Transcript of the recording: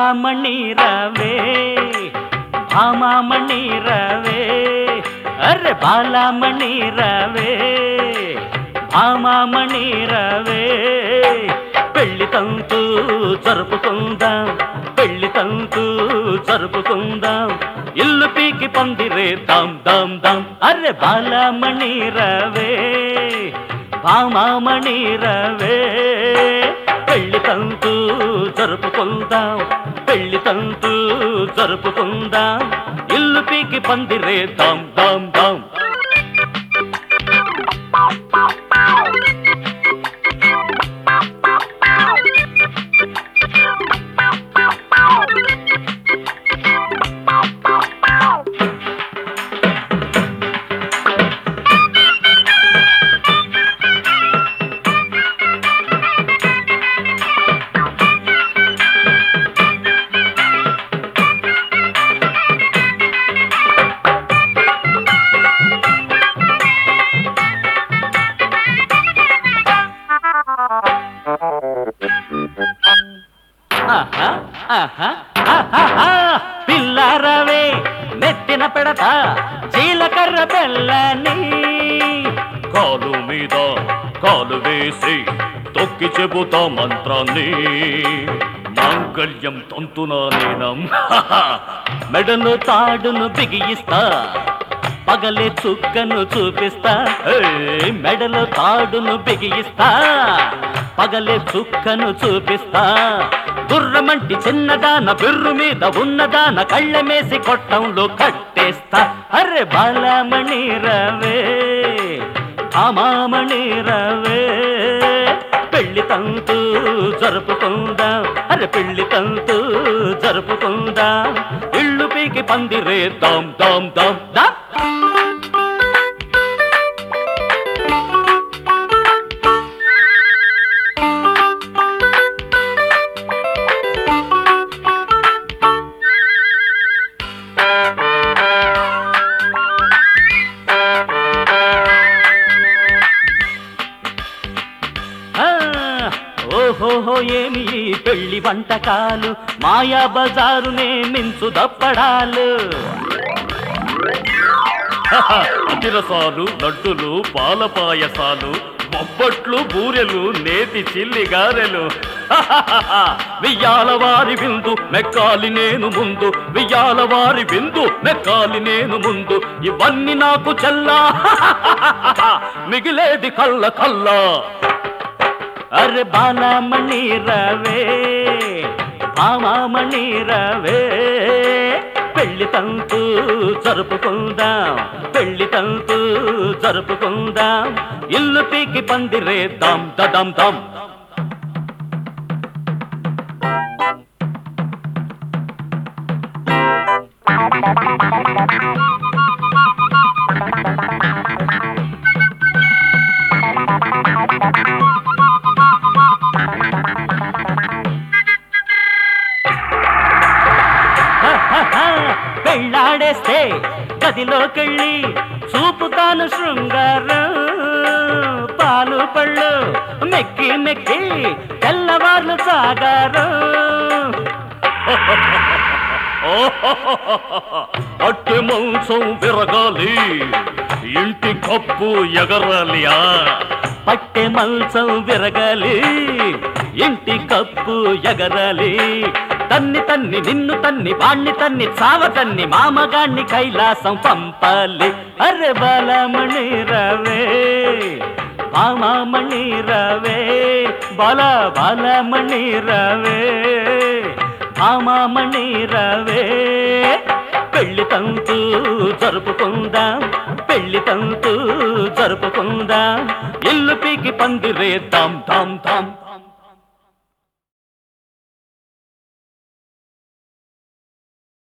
బాలామణి రవే భామామణి రవే అరే బాలామణి రవే భామామణి రవే పెళ్లి తంతు జరుపుకుందాం పెళ్లి తంతు జరుపుకుందాం ఇల్లు పీకి పందిరే దాం దాం దాం అరే బాలామణి రవే భామామణి రవే పెళ్లి తంతు జరుపుకుందాం పెళ్లి తంతు జరుపుకుందాం ఇల్లు పీకి పందిరే దాం దాం దాం ఆహా, ఆహా, ఆహాహా. పిల్లారవే నెత్తిన పెడత జీలకర్ర బెల్లని కాలు మీద కాలు వేసి తొక్కి చెబుతా మంత్రాన్ని మాంగళ్యం తంతునా నేనం మెడలో తాడును బిగియిస్తా పగలే చుక్కను చూపిస్తా ఏయ్, మెడలో తాడును బిగియిస్తా పగలే చుక్కను చూపిస్తా గుర్రమంటి చిన్నదాన బిర్రు మీద ఉన్నదాన కళ్ళమేసి కొట్టంలో కట్టేస్తా అరే బాలమణి రవే అమామణి రవే పెళ్లి తంతు జరుపుకుందాం అరే పెళ్లి తంతు జరుపుకుందాం ఇళ్ళు పీకి పందిరే దాం దాం దాం దా ఆ, ఓహోహో ఏమి ఈ పెళ్లి వంటకాలు మాయా బజారునే మించు దప్పడాలు అతిరసాలు లడ్డులు పాల పాయసాలు బొబ్బట్లు బూరెలు నేతి చిల్లి గారెలు వెయ్యాల వారి విందు మెక్కాలి నేను ముందు వెయ్యాల వారి విందు మెక్కాలి నేను ముందు ఇవన్నీ నాకు చల్లా మిగిలేది కళ్ళ కల్లా అరే బాలమణి రవే భామామణి రవే పెళ్లి తంతు జరుపుకుందాం పెళ్లి తంతు జరుపుకుందాం ఇల్లు పీకి పందిరే దాం దదం దం పెళ్ళాడేస్తే గదిలోకెళ్ళి చూపుతాను శృంగారం పాలు పళ్ళు మెక్కి మెక్కి తెల్లవార్లు సాగారం అట్టె మాంసం విరగాలి ఇంటి కప్పు ఎగరాలియా పట్టె మంచం విరగాలి ఇంటి కప్పు ఎగరాలి తన్ని తన్ని నిన్ను తన్ని వాణ్ణి తన్ని చావ తన్ని మామగాణ్ణి కైలాసం పంపాలి అరే బాలమణి రవే మామణి రవే బాల బాలమణి రవే మామణి రవే పెళ్లి తంతు జరుపుకుందాం పెళ్లి తంతు జరుపుకుందాం ఇల్లు పీకి పందిరే తాం తాం తాం